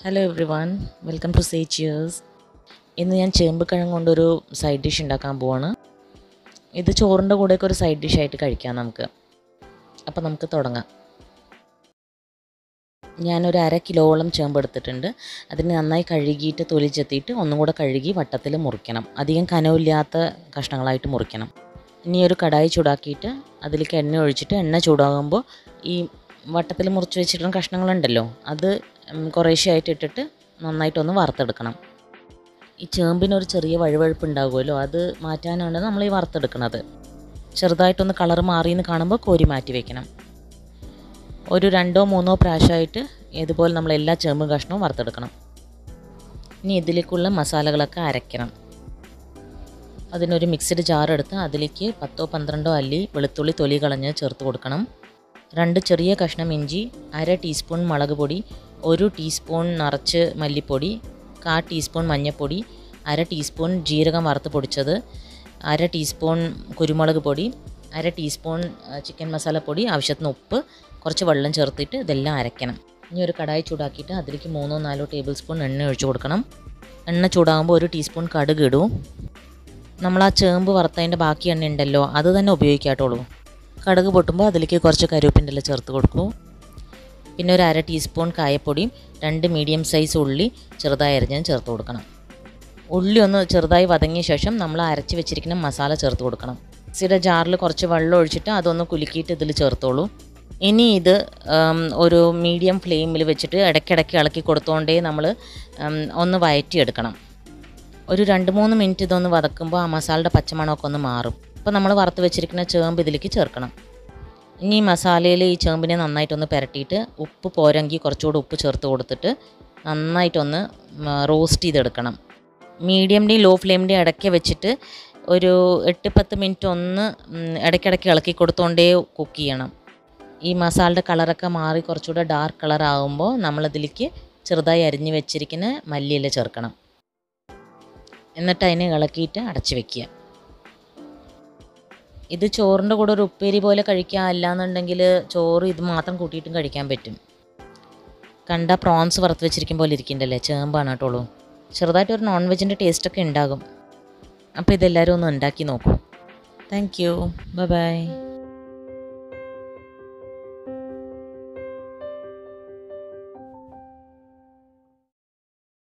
hello everyone welcome to say cheers ഇന്ന് ഞാൻ ചേമ്പുക്കിഴങ്ങ് കൊണ്ടൊരു സൈഡ് ഡിഷ് ഉണ്ടാക്കാൻ പോവാണ് ഇത് ചോറിൻ്റെ കൂടെയൊക്കെ ഒരു സൈഡ് ഡിഷായിട്ട് കഴിക്കാം നമുക്ക് അപ്പോൾ നമുക്ക് തുടങ്ങാം ഞാനൊരു അര കിലോളം ചേമ്പ് എടുത്തിട്ടുണ്ട് അതിന് നന്നായി കഴുകിയിട്ട് തൊലി ചെത്തിയിട്ട് ഒന്നും കൂടെ കഴുകി വട്ടത്തിൽ മുറിക്കണം അധികം കനവില്ലാത്ത കഷ്ണങ്ങളായിട്ട് മുറിക്കണം ഇനി ഒരു കടായി ചൂടാക്കിയിട്ട് അതിലേക്ക് എണ്ണ ഒഴിച്ചിട്ട് എണ്ണ ചൂടാകുമ്പോൾ ഈ വട്ടത്തിൽ മുറിച്ച് വെച്ചിട്ടുള്ള കഷ്ണങ്ങളുണ്ടല്ലോ അത് ഉം, കുറേശ്ശെയായിട്ട് ഇട്ടിട്ട് നന്നായിട്ടൊന്ന് വറുത്തെടുക്കണം ഈ ചേമ്പിനൊരു ചെറിയ വഴുവഴുപ്പ് ഉണ്ടാകുമല്ലോ അത് മാറ്റാനാണ് നമ്മൾ ഈ വറുത്തെടുക്കുന്നത് ചെറുതായിട്ടൊന്ന് കളർ മാറിയെന്ന് കാണുമ്പോൾ കോരി മാറ്റി വെക്കണം ഒരു രണ്ടോ മൂന്നോ പ്രാവശ്യമായിട്ട് ഇതുപോലെ നമ്മൾ എല്ലാ ചേമ്പും കഷ്ണവും വറുത്തെടുക്കണം ഇനി ഇതിലേക്കുള്ള മസാലകളൊക്കെ അരയ്ക്കണം അതിനൊരു മിക്സഡ് ജാർ എടുത്ത് അതിലേക്ക് പത്തോ പന്ത്രണ്ടോ അല്ലി വെളുത്തുള്ളി തൊലി കളഞ്ഞ് ചേർത്ത് കൊടുക്കണം രണ്ട് ചെറിയ കഷ്ണം ഇഞ്ചി അര ടീസ്പൂൺ മുളക് പൊടി ഒരു ടീസ്പൂൺ നിറച്ച് മല്ലിപ്പൊടി കാ ടീസ്പൂൺ മഞ്ഞൾപ്പൊടി അര ടീസ്പൂൺ ജീരകം വറുത്ത് പൊടിച്ചത് അര ടീസ്പൂൺ കുരുമുളക് പൊടി അര ടീസ്പൂൺ ആ, ചിക്കൻ മസാലപ്പൊടി ആവശ്യത്തിന് ഉപ്പ് കുറച്ച് വെള്ളം ചേർത്തിട്ട് ഇതെല്ലാം അരയ്ക്കണം ഇനി ഒരു കടായി ചൂടാക്കിയിട്ട് അതിലേക്ക് മൂന്നോ നാലോ ടേബിൾ സ്പൂൺ എണ്ണ ഒഴിച്ച് കൊടുക്കണം എണ്ണ ചൂടാകുമ്പോൾ ഒരു ടീസ്പൂൺ കടുക് ഇടും നമ്മൾ ആ ചേമ്പ് വറുത്തതിൻ്റെ ബാക്കി എണ്ണ ഉണ്ടല്ലോ അത് തന്നെ ഉപയോഗിക്കാട്ടുള്ളൂ കടുക് പൊട്ടുമ്പോൾ അതിലേക്ക് കുറച്ച് കരുവേപ്പിൻ്റെ ഇല ചേർത്ത് കൊടുക്കൂ പിന്നെ ഒരു അര ടീസ്പൂൺ കായപ്പൊടിയും രണ്ട് മീഡിയം സൈസ് ഉള്ളി ചെറുതായി അരിഞ്ഞതും ചേർത്ത് കൊടുക്കണം ഉള്ളി ഒന്ന് ചെറുതായി വതങ്ങിയ ശേഷം നമ്മൾ അരച്ച് വെച്ചിരിക്കുന്ന മസാല ചേർത്ത് കൊടുക്കണം മിക്സിയുടെ ജാറിൽ കുറച്ച് വെള്ളം ഒഴിച്ചിട്ട് അതൊന്ന് കുലുക്കിയിട്ട് ഇതിൽ ചേർത്തോളൂ ഇനി ഇത് ഉം, ഒരു മീഡിയം ഫ്ലെയിമിൽ വെച്ചിട്ട് ഇടയ്ക്കിടയ്ക്ക് ഇളക്കി കൊടുത്തോണ്ടേ നമ്മൾ ഉം, ഒന്ന് വയറ്റിയെടുക്കണം ഒരു രണ്ട് മൂന്ന് മിനിറ്റ് ഇതൊന്ന് വതക്കുമ്പോൾ ആ മസാലയുടെ പച്ചമണമൊക്കെ ഒന്ന് മാറും അപ്പോൾ നമ്മൾ വറുത്ത് വെച്ചിരിക്കുന്ന ചേമ്പ് ഇതിലേക്ക് ചേർക്കണം ഇനി ഈ മസാലയിൽ ഈ ചേമ്പിനെ നന്നായിട്ടൊന്ന് പുരട്ടിയിട്ട് ഉപ്പ് പോരെങ്കിൽ കുറച്ചുകൂടി ഉപ്പ് ചേർത്ത് കൊടുത്തിട്ട് നന്നായിട്ടൊന്ന് റോസ്റ്റ് ചെയ്തെടുക്കണം മീഡിയമിൻ്റെയും ലോ ഫ്ലെയിമിൻ്റെയും ഇടയ്ക്ക് വെച്ചിട്ട് ഒരു എട്ട് പത്ത് മിനിറ്റ് ഒന്ന് ഉം, ഇടയ്ക്കിടയ്ക്ക് ഇളക്കി കൊടുത്തോണ്ടേ കുക്ക് ചെയ്യണം ഈ മസാലയുടെ കളറൊക്കെ മാറി കുറച്ചുകൂടെ ഡാർക്ക് കളർ ആകുമ്പോൾ നമ്മളതിലേക്ക് ചെറുതായി അരിഞ്ഞ് വെച്ചിരിക്കുന്ന മല്ലിയില ചേർക്കണം എന്നിട്ട് അതിനെ ഇളക്കിയിട്ട് അടച്ച് വെക്കുക ഇത് ചോറിൻ്റെ കൂടെ ഒരു ഉപ്പേരി പോലെ കഴിക്കുക അല്ലാന്നുണ്ടെങ്കിൽ ചോറ് ഇത് മാത്രം കൂട്ടിയിട്ടും കഴിക്കാൻ പറ്റും കണ്ട പ്രോൺസ് വറുത്ത് വെച്ചിരിക്കും പോലെ ഇരിക്കണ്ടല്ലേ ചേമ്പാണ് കേട്ടോളൂ ചെറുതായിട്ട് ഒരു നോൺ വെജിൻ്റെ ടേസ്റ്റൊക്കെ ഉണ്ടാകും അപ്പോൾ ഇതെല്ലാവരും ഒന്ന് ഉണ്ടാക്കി നോക്കൂ താങ്ക് യു ബൈ ബൈ